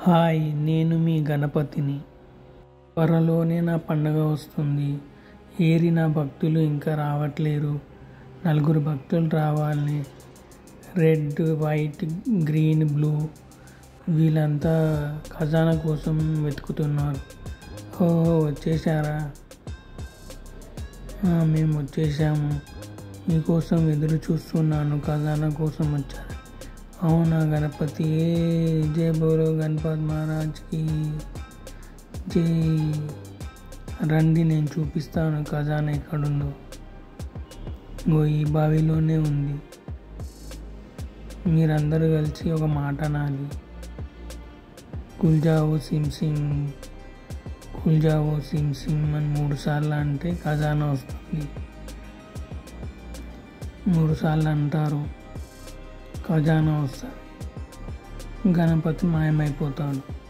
hi నేను మీ గణపతిని త్వరలోనే నా పండగ వస్తుంది ఏరి నా భక్తులు ఇంకా రావట్లేరు నలుగురు భక్తులు రావాలని రెడ్ వైట్ గ్రీన్ బ్లూ వీళ్ళంతా ఖజానా కోసం వెతుకుతున్నారు ఓ వచ్చేసారా "ఆ, మేము వచ్చేసాము మీకోసం ఎదురు చూస్తున్నాను ఖజానా కోసం వచ్చారు అవునా గణపతి ఏ జై బోలో గణపతి మహారాజ్కి జై రండి నేను చూపిస్తాను ఖజానా ఎక్కడుందో ఇంకో ఈ బావిలోనే ఉంది మీరందరూ కలిసి ఒక మాట అనాలి కుల్జావో సిమ్ సిమ్ కుల్జావో సిమ్ సిమ్ అని మూడు సార్లు అంటే ఖజానా వస్తుంది మూడు సార్లు అంటారు ఖజానా వస్తుంది గణపతి మాయమైపోతాడు